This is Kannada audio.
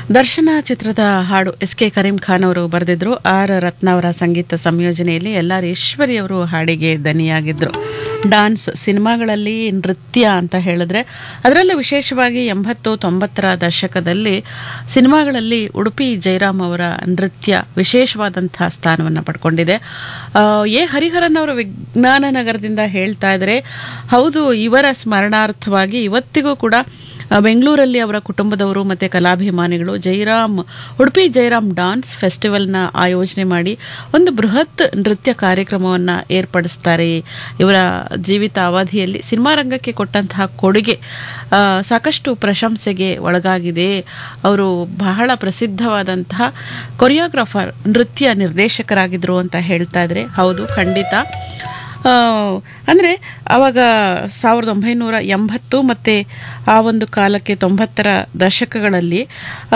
ದರ್ಶನ ಚಿತ್ರದ ಹಾಡು ಎಸ್ ಕೆ ಕರೀಂ ಖಾನ್ ಅವರು ಬರೆದಿದ್ರು ಆರ್ ರತ್ನ ಅವರ ಸಂಗೀತ ಸಂಯೋಜನೆಯಲ್ಲಿ ಎಲ್ ಆರ್ ಈಶ್ವರಿ ಅವರು ಹಾಡಿಗೆ ದನಿಯಾಗಿದ್ರು ಡಾನ್ಸ್ ಸಿನಿಮಾಗಳಲ್ಲಿ ನೃತ್ಯ ಅಂತ ಹೇಳಿದ್ರೆ ಅದರಲ್ಲೂ ವಿಶೇಷವಾಗಿ ಎಂಬತ್ತು ತೊಂಬತ್ತರ ದಶಕದಲ್ಲಿ ಸಿನಿಮಾಗಳಲ್ಲಿ ಉಡುಪಿ ಜಯರಾಮ್ ಅವರ ನೃತ್ಯ ವಿಶೇಷವಾದಂತಹ ಸ್ಥಾನವನ್ನು ಪಡ್ಕೊಂಡಿದೆ ಆ, ಎ ಹರಿಹರನ್ ಅವರು ವಿಜ್ಞಾನ ನಗರದಿಂದ ಹೇಳ್ತಾ ಇದ್ದಾರೆ ಹೌದು ಇವರ ಸ್ಮರಣಾರ್ಥವಾಗಿ ಇವತ್ತಿಗೂ ಕೂಡ ಆ, ಬೆಂಗಳೂರಲ್ಲಿ ಅವರ ಕುಟುಂಬದವರು ಮತ್ತು ಕಲಾಭಿಮಾನಿಗಳು ಜೈರಾಮ್ ಉಡುಪಿ ಜೈರಾಮ್ ಡಾನ್ಸ್ ಫೆಸ್ಟಿವಲ್ನ ಆಯೋಜನೆ ಮಾಡಿ ಒಂದು ಬೃಹತ್ ನೃತ್ಯ ಕಾರ್ಯಕ್ರಮವನ್ನು ಏರ್ಪಡಿಸ್ತಾರೆ ಇವರ ಜೀವಿತ ಅವಧಿಯಲ್ಲಿ ಸಿನಿಮಾ ರಂಗಕ್ಕೆ ಕೊಟ್ಟಂತಹ ಕೊಡುಗೆ ಆ, ಸಾಕಷ್ಟು ಪ್ರಶಂಸೆಗೆ ಒಳಗಾಗಿದೆ ಅವರು ಬಹಳ ಪ್ರಸಿದ್ಧವಾದಂತಹ ಕೊರಿಯೋಗ್ರಾಫರ್ ನೃತ್ಯ ನಿರ್ದೇಶಕರಾಗಿದ್ದರು ಅಂತ ಹೇಳ್ತಾ ಇದ್ದಾರೆ ಹೌದು ಖಂಡಿತ ಅಂದರೆ ಆವಾಗ ಸಾವಿರದ ಒಂಬೈನೂರ ಎಂಬತ್ತು ಮತ್ತು ಆ ಒಂದು ಕಾಲಕ್ಕೆ ತೊಂಬತ್ತರ ದಶಕಗಳಲ್ಲಿ